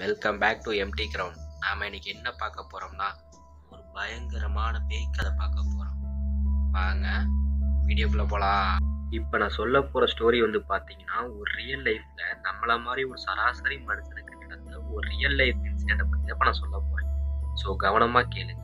welcome back to empty ground நாம இன்னைக்கு என்ன பார்க்க போறோம்னா ஒரு பயங்கரமான பேய் கதை பார்க்க போறோம் வாங்க வீடியோக்குள்ள போலாம் இப்போ நான் சொல்ல போற ஸ்டோரி வந்து பாத்தீங்கன்னா ஒரு ரியல் லைஃப்ல நம்மள மாதிரி ஒரு சராசரி மனுஷனுக்கு நடந்த ஒரு ரியல் லைஃப் இன்சிடென்ட்டை பத்தி தான் நான் சொல்ல போறேன் ஸோ கவனமா கேளுங்க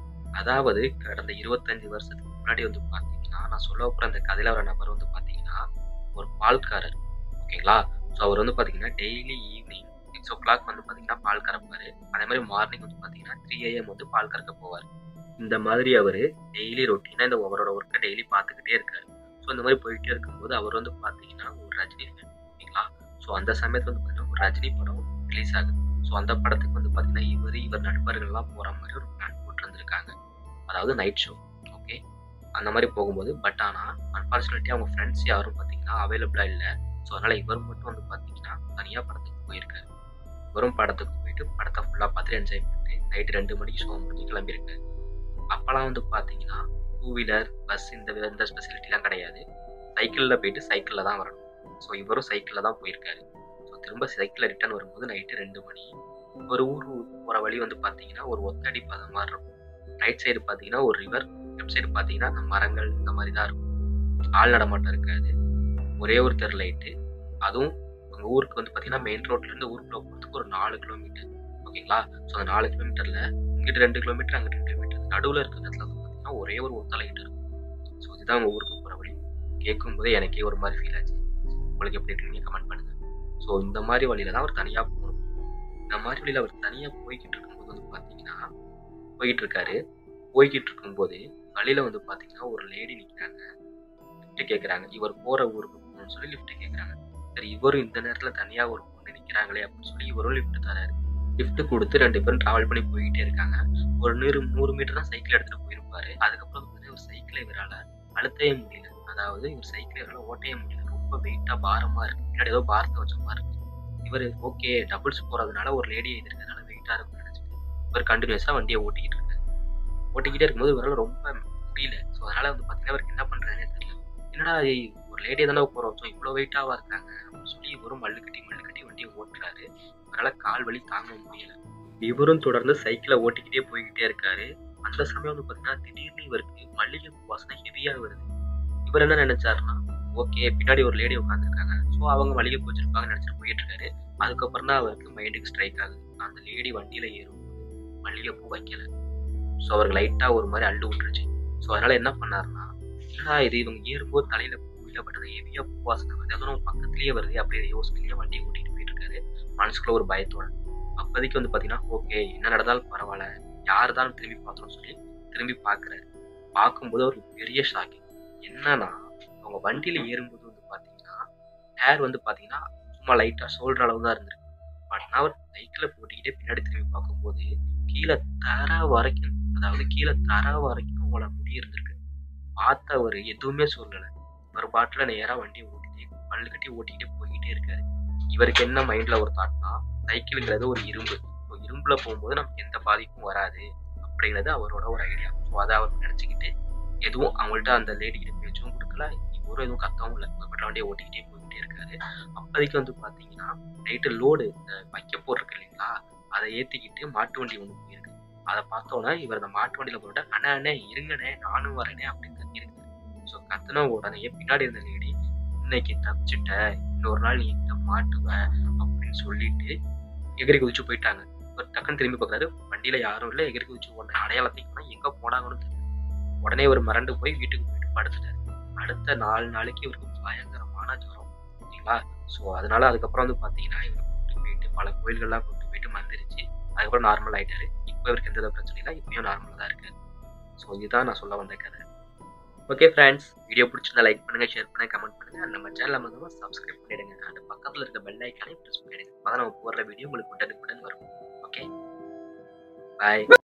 அதாவது கடந்த இருபத்தஞ்சு வருஷத்துக்கு முன்னாடி வந்து பாத்தீங்கன்னா நான் சொல்ல போற அந்த கதையில வர நபர் வந்து பாத்தீங்கன்னா ஒரு பால்காரர் ஓகேங்களா ஸோ அவர் வந்து பாத்தீங்கன்னா daily evening six o'clock வந்து பார்த்தீங்கன்னா பால் கறப்பாரு அதே மாதிரி மார்னிங் வந்து பார்த்தீங்கன்னா த்ரீ ஏஎம் வந்து பால் கறக்க போவார் இந்த மாதிரி அவர் டெய்லி ரொட்டீனாக இந்த அவரோட ஒர்க்கை டெய்லி பார்த்துக்கிட்டே இருக்காரு ஸோ இந்த மாதிரி போயிட்டே இருக்கும்போது அவர் வந்து பார்த்தீங்கன்னா ஒரு ரஜினி ஃபேன் ஓகேங்களா ஸோ அந்த சமயத்தில் வந்து பார்த்தீங்கன்னா ஒரு ரஜினி படம் ரிலீஸ் ஆகுது ஸோ அந்த படத்துக்கு வந்து பார்த்தீங்கன்னா இவர் இவர் நண்பர்கள்லாம் போகிற மாதிரி ஒரு பிளான் போட்டு வந்திருக்காங்க அதாவது நைட் ஷோ ஓகே அந்த மாதிரி போகும்போது பட் ஆனால் அன்ஃபார்ச்சுனேட்லி அவங்க ஃப்ரெண்ட்ஸ் யாரும் பார்த்தீங்கன்னா அவைலபிளாக இல்லை ஸோ அதனால் இவர் மட்டும் வந்து பார்த்தீங்கன்னா தனியாக படத்துக்கு போயிருக்காரு வெறும் படத்துக்கு போயிட்டு படத்தை ஃபுல்லாக பார்த்துட்டு என்ஜாய் பண்ணிட்டு நைட்டு ரெண்டு மணிக்கு ஷோ முடிஞ்சு கிளம்பியிருக்காரு அப்போல்லாம் வந்து பார்த்தீங்கன்னா டூ வீலர் பஸ் இந்த எந்த ஸ்பெசிலிட்டிலாம் கிடையாது சைக்கிளில் போயிட்டு சைக்கிளில் தான் வரணும் ஸோ இவரும் சைக்கிளில் தான் போயிருக்காரு ஸோ திரும்ப சைக்கிளில் ரிட்டர்ன் வரும்போது நைட்டு ரெண்டு மணி ஒரு ஊர் போகிற வழி வந்து பார்த்தீங்கன்னா ஒரு ஒத்தடி பாதை மாதிரி இருக்கும் ரைட் சைடு பார்த்தீங்கன்னா ஒரு ரிவர் லெஃப்ட் சைடு பார்த்தீங்கன்னா அந்த மரங்கள் இந்த மாதிரி தான் இருக்கும் ஆள் நடமாட்டம் இருக்காது ஒரே ஒரு தெரு லைட்டு அதுவும் உங்கள் ஊருக்கு வந்து பார்த்தீங்கன்னா மெயின் ரோட்லேருந்து ஊருக்குள்ள போகிறதுக்கு ஒரு நாலு கிலோமீட்டர் ஓகேங்களா ஸோ அந்த நாலு கிலோமீட்டரில் இங்கிட்டு ரெண்டு கிலோமீட்டர் அங்கிட்டு ரெண்டு கிலோமீட்டர் நடுவில் இருக்கிற இடத்துல வந்து பார்த்தீங்கன்னா ஒரே ஒரு ஒத்த லைட் இருக்கும் ஸோ இதுதான் உங்கள் ஊருக்கு போகிற வழி கேட்கும் போதே எனக்கே ஒரு மாதிரி ஃபீல் ஆச்சு ஸோ உங்களுக்கு எப்படி இருக்குன்னு கமெண்ட் பண்ணுங்கள் ஸோ இந்த மாதிரி வழியில தான் அவர் தனியாக போகணும் இந்த மாதிரி வழியில் அவர் தனியாக போய்கிட்டு இருக்கும்போது வந்து பார்த்தீங்கன்னா போய்கிட்டு இருக்காரு போய்கிட்டு இருக்கும்போது வழியில் வந்து பார்த்தீங்கன்னா ஒரு லேடி நிற்கிறாங்க லிஃப்ட் கேட்குறாங்க இவர் போகிற ஊருக்கு போகணும்னு சொல்லி லிஃப்ட் கேட்குறாங்க சரி இவரும் இந்த நேரத்தில் தனியாக ஒரு பொண்ணு நிற்கிறாங்களே அப்படின்னு சொல்லி இவரும் லிஃப்ட் தராரு லிஃப்ட் கொடுத்து ரெண்டு பேரும் ட்ராவல் பண்ணி போய்கிட்டே இருக்காங்க ஒரு நூறு நூறு மீட்டர் தான் சைக்கிள் எடுத்துகிட்டு போயிருப்பாரு அதுக்கப்புறம் வந்து ஒரு சைக்கிளை இவரால் அழுத்தவே முடியல அதாவது இவர் சைக்கிளை இவரால் ஓட்டவே முடியல ரொம்ப வெயிட்டாக பாரமாக இருக்கு பின்னாடி ஏதோ பாரத்தை வச்ச மாதிரி இருக்கு இவர் ஓகே டபுள்ஸ் போகிறதுனால ஒரு லேடியை எதிர்க்கிறதுனால வெயிட்டாக இருக்கும்னு நினச்சிட்டு இவர் கண்டினியூஸாக வண்டியை ஓட்டிக்கிட்டு இருக்காரு ஓட்டிக்கிட்டே இருக்கும்போது இவரால் ரொம்ப முடியல ஸோ அதனால வந்து பார்த்தீங்கன்னா இவருக்கு என்ன பண்ணுறதுனே தெரியல என்னடா ஒரு லேடியை தானே போகிறோம் ஸோ இவ்வளோ வெயிட்டாக இருக்காங்க அப்படின்னு சொல்லி இவரும் மல்லு கட்டி மல்லு கட்டி வண்டியை ஓட்டுறாரு இவரால் கால் வலி தாங்க முடியல இவரும் தொடர்ந்து சைக்கிளை ஓட்டிக்கிட்டே போய்கிட்டே இருக்காரு அந்த சமயம் வந்து பார்த்தீங்கன்னா திடீர்னு இவருக்கு மல்லிகை பூ வாசனை ஹெவியாக வருது இவர் என்ன நினைச்சாருன்னா ஓகே பின்னாடி ஒரு லேடி உட்காந்துருக்காங்க ஸோ அவங்க மளிகை பூ வச்சிருப்பாங்கன்னு நினச்சிட்டு போயிட்டு இருக்காரு அதுக்கப்புறம் தான் அவருக்கு மைண்டுக்கு ஸ்ட்ரைக் ஆகுது அந்த லேடி வண்டியில் ஏறும்போது மல்லிகை பூ வைக்கல ஸோ அவருக்கு லைட்டாக ஒரு மாதிரி அள்ளு விட்டுருச்சு ஸோ அதனால என்ன பண்ணாருன்னா என்னடா இது இவங்க ஏறும்போது தலையில பூ இல்லை பட் அது ஹெவியாக பூ வாசனை வருது அதுவும் பக்கத்துலேயே வருது அப்படியே யோசனையிலேயே வண்டியை ஓட்டிட்டு போயிட்டு இருக்காரு மனசுக்குள்ள ஒரு பயத்தோட அப்போதைக்கு வந்து பார்த்தீங்கன்னா ஓகே என்ன நடந்தாலும் பரவாயில்ல யார் தான் திரும்பி பார்த்தோம்னு சொல்லி திரும்பி பார்க்குறாரு பார்க்கும்போது ஒரு பெரிய ஷாக்கிங் என்னன்னா அவங்க வண்டியில் ஏறும்போது வந்து பார்த்தீங்கன்னா ஹேர் வந்து பார்த்தீங்கன்னா சும்மா லைட்டாக ஷோல்டர் அளவு தான் இருந்திருக்கு பட் அவர் சைக்கிளை போட்டிக்கிட்டே பின்னாடி திரும்பி பார்க்கும்போது கீழே தர வரைக்கும் அதாவது கீழே தர வரைக்கும் அவங்கள முடி இருந்திருக்கு பார்த்தவர் எதுவுமே சொல்லலை ஒரு பாட்டில் நேராக வண்டியை ஓட்டிட்டே பல்லு கட்டி ஓட்டிக்கிட்டே போய்கிட்டே இருக்காரு இவருக்கு என்ன மைண்டில் ஒரு தாட்னா சைக்கிளுங்கிறது ஒரு இரும்பு ஸோ இரும்பில் போகும்போது நமக்கு எந்த பாதிப்பும் வராது அப்படிங்கிறது அவரோட ஒரு ஐடியா ஸோ அதை அவர் நினச்சிக்கிட்டு எதுவும் அவங்கள்ட்ட அந்த லேடிக்கிட்ட பேச்சும் கொடுக்கல இவரும் எதுவும் கத்தவும் இல்லை பட் வண்டியை ஓட்டிக்கிட்டே போய்கிட்டே இருக்காரு அப்போதைக்கு வந்து பார்த்தீங்கன்னா நைட்டு லோடு இந்த வைக்க போட்டிருக்கு இல்லைங்களா அதை ஏற்றிக்கிட்டு மாட்டு வண்டி ஒன்று போயிருக்கு அதை பார்த்தோன்னே இவர் அந்த மாட்டு வண்டியில் போட்டு அண்ணா அண்ணே இருங்கண்ணே நானும் வரேனே அப்படின்னு கத்திருக்கு ஸோ கத்துன உடனே பின்னாடி இருந்த லேடி இன்னைக்கு தப்பிச்சிட்ட இன்னொரு நாள் நீ என்கிட்ட மாட்டுவ அப்படின்னு சொல்லிட்டு எகிரி குதிச்சு போயிட்டாங்க ஒரு டக்குன்னு திரும்பி பார்க்குறாரு வண்டியில யாரும் இல்லை எகிரி குதிச்சு உடனே அடையாளத்தைக்கு போனால் எங்கே போனாங்கன்னு தெரியல உடனே ஒரு மறண்டு போய் வீட்டுக்கு போயிட்டு படுத்துட்டாரு அடுத்த நாலு நாளைக்கு இவருக்கு பயங்கரமான ஜுரம் ஓகேங்களா ஸோ அதனால அதுக்கப்புறம் வந்து பார்த்தீங்கன்னா இவர் கூப்பிட்டு போயிட்டு பல கோயில்கள்லாம் கூப்பிட்டு போயிட்டு மந்திரிச்சு அதுக்கப்புறம் நார்மல் ஆயிட்டாரு இப்போ இவருக்கு எந்த பிரச்சனையும் இல்லை இப்பயும் நார்மலாக தான் இருக்காரு ஸோ இதுதான் நான் சொல்ல வந்த கதை ஓகே ஃப்ரெண்ட்ஸ் வீடியோ பிடிச்சிருந்தா லைக் பண்ணுங்க ஷேர் பண்ணுங்க கமெண்ட் பண்ணுங்க நம்ம சேனலை வந்து சப்ஸ்கிரைப் பண்ணிடுங்க அந்த பக்கத்தில் இருக்க பெல் ஐக்கானே ப்ரெஸ் பண்ணிடுங்க அப்போ நம்ம போடுற வீடியோ உங்களுக்கு உடனுக்குடன் வரும் ஓகே பாய்